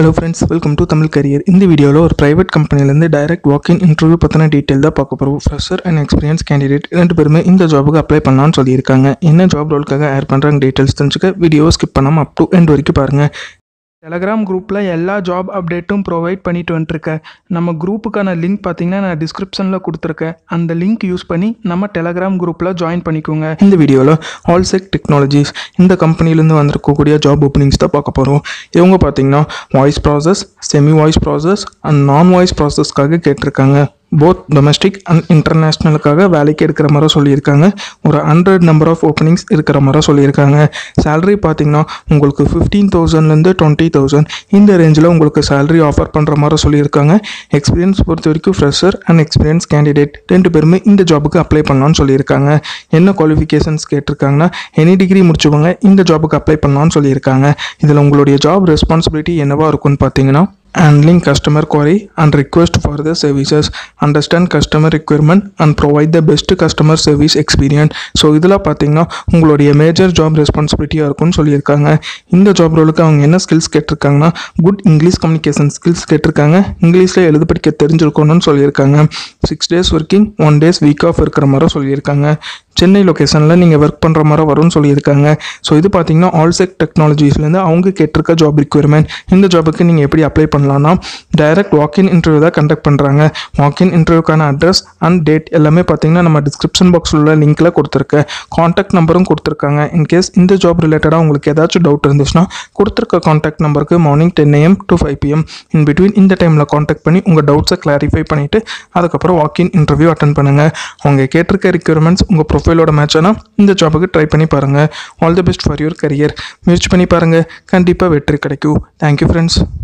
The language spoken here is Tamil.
hello friends welcome to Tamil career இந்த வீடியோவில் ஒரு ப்ரைவேட் கம்பெனிலேருந்து டைரக்ட் வாக்கின் இன்டர்வியூ பற்றின டீட்டெயில் தான் பார்க்க போகிறோம் ஃப்ரெஷர் அண்ட் எக்ஸ்பீரியன்ஸ் கேண்டிடேட் ரெண்டு பேருமே இந்த ஜாபுக்கு அப்ளை பண்ணலாம்னு சொல்லியிருக்காங்க என்ன ஜாப் ரோலுக்காக ஆட் பண்ணுறாங்க டீட்டெயில்ஸ் தெரிஞ்சுக்க வீடியோவை ஸ்கிப் பண்ணாமல் அப் டு எண்ட் வரைக்கும் பாருங்கள் டெலகிராம் குரூப்பில் எல்லா ஜாப் அப்டேட்டும் ப்ரொவைட் பண்ணிட்டு வந்துட்டுருக்கேன் நம்ம குரூப்புக்கான லிங்க் பார்த்தீங்கன்னா நான் டிஸ்கிரிப்ஷனில் கொடுத்துருக்கேன் அந்த லிங்க் யூஸ் பண்ணி நம்ம டெலகிராம் குரூப்பில் ஜாயின் பண்ணிக்கோங்க இந்த வீடியோவில் ஆல்செக் டெக்னாலஜிஸ் இந்த கம்பெனிலேருந்து வந்திருக்கக்கூடிய ஜாப் ஓப்பனிங்ஸ் தான் பார்க்க போகிறோம் இவங்க பார்த்தீங்கன்னா voice process semi voice process and non voice ப்ராசஸ்க்காக கேட்டிருக்காங்க போத் டொமஸ்டிக் அண்ட் இன்டர்நேஷ்னலுக்காக வேலைக்கு எடுக்கிற மாதிரி சொல்லியிருக்காங்க ஒரு ஹண்ட்ரட் நம்பர் ஆஃப் ஓப்பனிங்ஸ் இருக்கிற மாதிரி சொல்லியிருக்காங்க சேலரி பார்த்தீங்கன்னா உங்களுக்கு ஃபிஃப்டீன் தௌசண்ட்லேருந்து டுவெண்ட்டி தௌசண்ட் இந்த ரேஞ்சில் உங்களுக்கு சேலரி ஆஃபர் பண்ணுற மாதிரி சொல்லியிருக்காங்க எக்ஸ்பீரியன்ஸ் பொறுத்த வரைக்கும் ஃப்ரெஷர் அண்ட் எக்ஸ்பீரியன்ஸ் கேண்டிடேட் ரெண்டு பேருமே இந்த ஜாபுக்கு அப்ளை பண்ணலாம்னு சொல்லியிருக்காங்க என்ன குவாலிஃபிகேஷன்ஸ் கேட்டிருக்காங்கன்னா எனி டிகிரி முடிச்சவங்க இந்த ஜாபுக்கு அப்ளை பண்ணலாம்னு சொல்லியிருக்காங்க இதில் உங்களுடைய ஜாப் ரெஸ்பான்சிபிலிட்டி என்னவா இருக்கும்னு பார்த்தீங்கன்னா handling customer query and request for the services understand customer requirement and provide the best customer service experience so இதில் பார்த்தீங்கன்னா உங்களுடைய மேஜர் ஜாப் ரெஸ்பான்சிபிலிட்டியாக இருக்கும்னு சொல்லியிருக்காங்க இந்த ஜாப் ரோலுக்கு அவங்க என்ன ஸ்கில்ஸ் கேட்டிருக்காங்கன்னா குட் இங்கிலீஷ் கம்யூனிகேஷன் ஸ்கில்ஸ் கேட்டிருக்காங்க இங்கிலீஷில் எழுத படிக்க தெரிஞ்சிருக்கணும்னு சொல்லியிருக்காங்க six days working one days week off இருக்கிற மாதிரி சொல்லியிருக்காங்க சென்னை லொக்கேஷனில் நீங்கள் ஒர்க் பண்ணுற மாதிரி வரும்னு சொல்லியிருக்காங்க ஸோ இது பார்த்தீங்கன்னா ஆல்செக் டெக்னாலஜிஸ்லேருந்து அவங்க கேட்டிருக்க ஜாப் ரிக்வயர்மெண்ட் இந்த ஜாபுக்கு நீங்கள் எப்படி அப்ளை பண்ணலாம்னா டைரக்ட் வாக்கின் இன்டர்வியூ தான் கண்டக்ட் பண்ணுறாங்க வாக்கின் இன்டர்வியூக்கான அட்ரஸ் அண்ட் டேட் எல்லாமே பார்த்தீங்கன்னா நம்ம டிஸ்கிரிப்ஷன் பாக்ஸில் உள்ள லிங்க்கில் கொடுத்துருக்கேன் காண்டாக்ட் நம்பரும் கொடுத்துருக்காங்க இன்கேஸ் இந்த ஜாப் ரிலேட்டடாக உங்களுக்கு ஏதாச்சும் டவுட் இருந்துச்சுன்னா கொடுத்துருக்க காண்டாக்ட் நம்பருக்கு morning ten AM to five PM in between இந்த டைமில் காண்டாக்ட் பண்ணி உங்கள் டவுட்ஸை கிளாரிஃபை பண்ணிவிட்டு அதுக்கப்புறம் வாக்கின் இன்டர்வியூ அட்டன் பண்ணுங்கள் அவங்க கேட்டிருக்க ரிக்யர்மெண்ட்ஸ் உங்கள் ப்ரொஃபைலோட மேட்ச் ஆனால் இந்த ஜாபுக்கு ட்ரை பண்ணி பாருங்கள் all the best for your career முயற்சி பண்ணி பாருங்கள் கண்டிப்பாக வெற்றி கிடைக்கும் தேங்க்யூ ஃப்ரெண்ட்ஸ்